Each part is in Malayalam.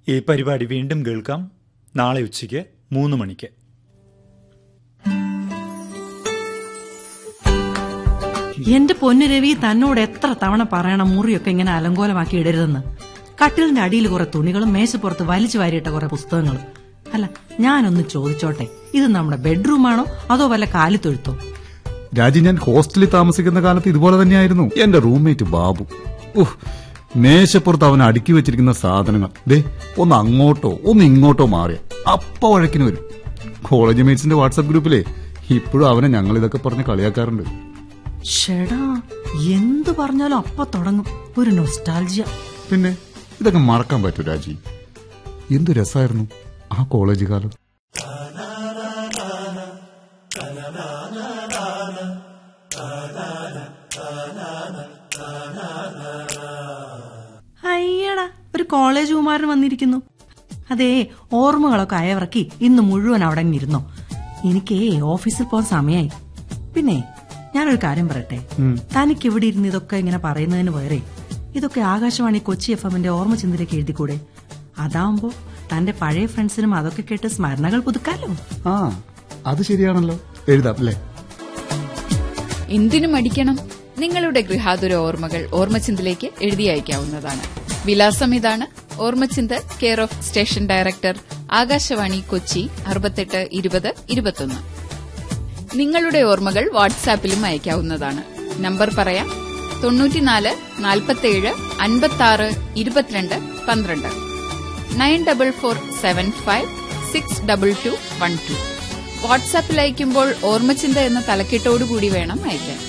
ഈ പരിപാടി വീണ്ടും കേൾക്കാം നാളെ ഉച്ചയ്ക്ക് മൂന്ന് മണിക്ക് എന്റെ പൊന്നു രവി തന്നോട് എത്ര തവണ പറയണം മുറിയൊക്കെ ഇങ്ങനെ അലങ്കോലമാക്കി ഇടരുതെന്ന് കട്ടിലിന്റെ അടിയിൽ കുറെ തുണികളും മേശപ്പുറത്ത് വലിച്ചു വാരിയിട്ട കുറെ പുസ്തകങ്ങളും അല്ല ഞാനൊന്ന് ചോദിച്ചോട്ടെ ഇത് നമ്മുടെ ബെഡ്റൂമാണോ അതോ വല്ല കാലിത്തൊഴുത്തോ രാജി ഞാൻ ഹോസ്റ്റലിൽ താമസിക്കുന്ന കാലത്ത് ഇതുപോലെ തന്നെയായിരുന്നു എന്റെ റൂംമേറ്റ് ബാബു ഉഹ് മേശപ്പുറത്ത് അവൻ അടുക്കി വെച്ചിരിക്കുന്ന സാധനങ്ങൾ ദേ ഒന്ന് അങ്ങോട്ടോ ഒന്ന് ഇങ്ങോട്ടോ മാറിയ അപ്പ വഴക്കിന് വരും കോളേജ് മേറ്റ്സിന്റെ വാട്സാപ്പ് ഗ്രൂപ്പിലെ ഇപ്പോഴും അവനെ ഞങ്ങൾ ഇതൊക്കെ പറഞ്ഞ് കളിയാക്കാറുണ്ട് ഷെടാ എന്തു പറഞ്ഞാലും അപ്പൊ തുടങ്ങും ഒരു നൊസ്റ്റാൾജിയ പിന്നെ ഇതൊക്കെ മറക്കാൻ പറ്റൂ രാജി എന്തു രസമായിരുന്നു ആ കോളേജ് കാലം അയ്യടാ ഒരു കോളേജ് കുമാരൻ വന്നിരിക്കുന്നു അതേ ഓർമ്മകളൊക്കെ അയവിറക്കി ഇന്ന് മുഴുവൻ അവിടെ അങ്ങ് ഇരുന്നോ എനിക്ക് ഓഫീസിൽ പോകാൻ സമയമായി പിന്നെ ഞാനൊരു കാര്യം പറയട്ടെ തനിക്ക് ഇവിടെ ഇരുന്ന് ഇതൊക്കെ ഇങ്ങനെ പറയുന്നതിന് പകരെ ഇതൊക്കെ ആകാശവാണി കൊച്ചി എഫ് എമ്മിന്റെ ഓർമ്മ ചിന്തയിലേക്ക് എഴുതിക്കൂടെ അതാവുമ്പോ തന്റെ പഴയ ഫ്രണ്ട്സിനും അതൊക്കെ കേട്ട് സ്മരണകൾ പുതുക്കാലോ ആ അത് ശരിയാണല്ലോ എഴുതാം അല്ലേ എന്തിനു മടിക്കണം നിങ്ങളുടെ ഗൃഹാതുര ഓർമ്മകൾ ഓർമ്മച്ചിന്തിലേക്ക് എഴുതി അയക്കാവുന്നതാണ് വിലാസം ഇതാണ് Ormachinthu care of station director Akashvani Kochi അറുപത്തെട്ട് ഇരുപത് ഇരുപത്തൊന്ന് നിങ്ങളുടെ ഓർമ്മകൾ വാട്സാപ്പിലും അയക്കാവുന്നതാണ് നമ്പർ പറയാം തൊണ്ണൂറ്റിനാല് നാൽപ്പത്തേഴ് അൻപത്തി ഇരുപത്തിരണ്ട് പന്ത്രണ്ട് nine double four seven five six double two one two വാട്സാപ്പിൽ അയക്കുമ്പോൾ ഓർമ്മച്ചിന്ത എന്ന തലക്കെട്ടോടുകൂടി വേണം അയക്കാൻ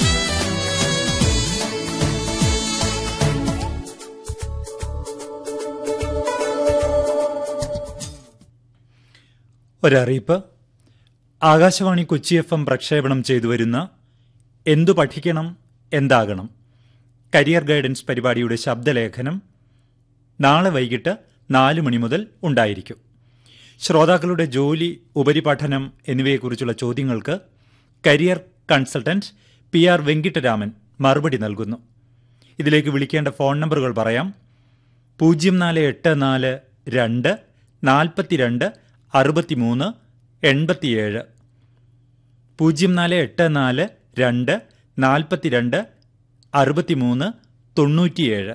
ഒരറിയിപ്പ് ആകാശവാണി കൊച്ചി എഫ് എം പ്രക്ഷേപണം ചെയ്തു വരുന്ന എന്തു പഠിക്കണം എന്താകണം കരിയർ ഗൈഡൻസ് പരിപാടിയുടെ ശബ്ദലേഖനം നാളെ വൈകിട്ട് നാല് മണി മുതൽ ഉണ്ടായിരിക്കും ശ്രോതാക്കളുടെ ജോലി ഉപരിപഠനം എന്നിവയെക്കുറിച്ചുള്ള ചോദ്യങ്ങൾക്ക് career consultant P R Venkitaraman മറുപടി നൽകുന്നു ഇതിലേക്ക് വിളിക്കേണ്ട ഫോൺ നമ്പറുകൾ പറയാം പൂജ്യം നാല് എട്ട് നാല് രണ്ട് നാൽപ്പത്തിരണ്ട് അറുപത്തിമൂന്ന് എൺപത്തിയേഴ് പൂജ്യം നാല് എട്ട് നാല് രണ്ട് നാൽപ്പത്തിരണ്ട് അറുപത്തിമൂന്ന് തൊണ്ണൂറ്റിയേഴ്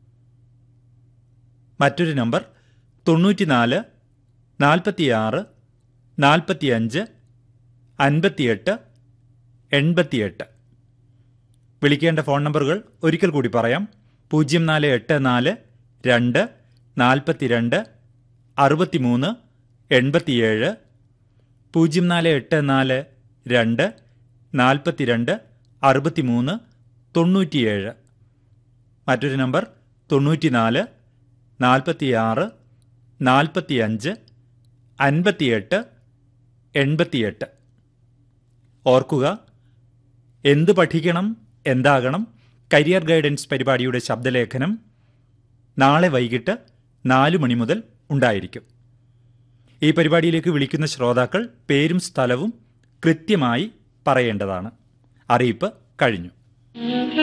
മറ്റൊരു നമ്പർ തൊണ്ണൂറ്റിനാല് നാൽപ്പത്തിയാറ് നാൽപ്പത്തിയഞ്ച് അൻപത്തിയെട്ട് എൺപത്തിയെട്ട് വിളിക്കേണ്ട ഫോൺ നമ്പറുകൾ ഒരിക്കൽ കൂടി പറയാം പൂജ്യം നാല് എട്ട് നാല് രണ്ട് നാൽപ്പത്തിരണ്ട് അറുപത്തിമൂന്ന് എൺപത്തിയേഴ് പൂജ്യം നാല് എട്ട് നാല് രണ്ട് നാൽപ്പത്തിരണ്ട് അറുപത്തിമൂന്ന് തൊണ്ണൂറ്റിയേഴ് മറ്റൊരു നമ്പർ തൊണ്ണൂറ്റിനാല് നാൽപ്പത്തിയാറ് നാൽപ്പത്തിയഞ്ച് അൻപത്തിയെട്ട് എൺപത്തിയെട്ട് ഓർക്കുക എന്ത് പഠിക്കണം എന്താകണം കരിയർ ഗൈഡൻസ് പരിപാടിയുടെ ശബ്ദലേഖനം നാളെ വൈകിട്ട് നാല് മണി മുതൽ ഉണ്ടായിരിക്കും ഈ പരിപാടിയിലേക്ക് വിളിക്കുന്ന ശ്രോതാക്കൾ പേരും സ്ഥലവും കൃത്യമായി പറയേണ്ടതാണ് അറിയിപ്പ് കഴിഞ്ഞു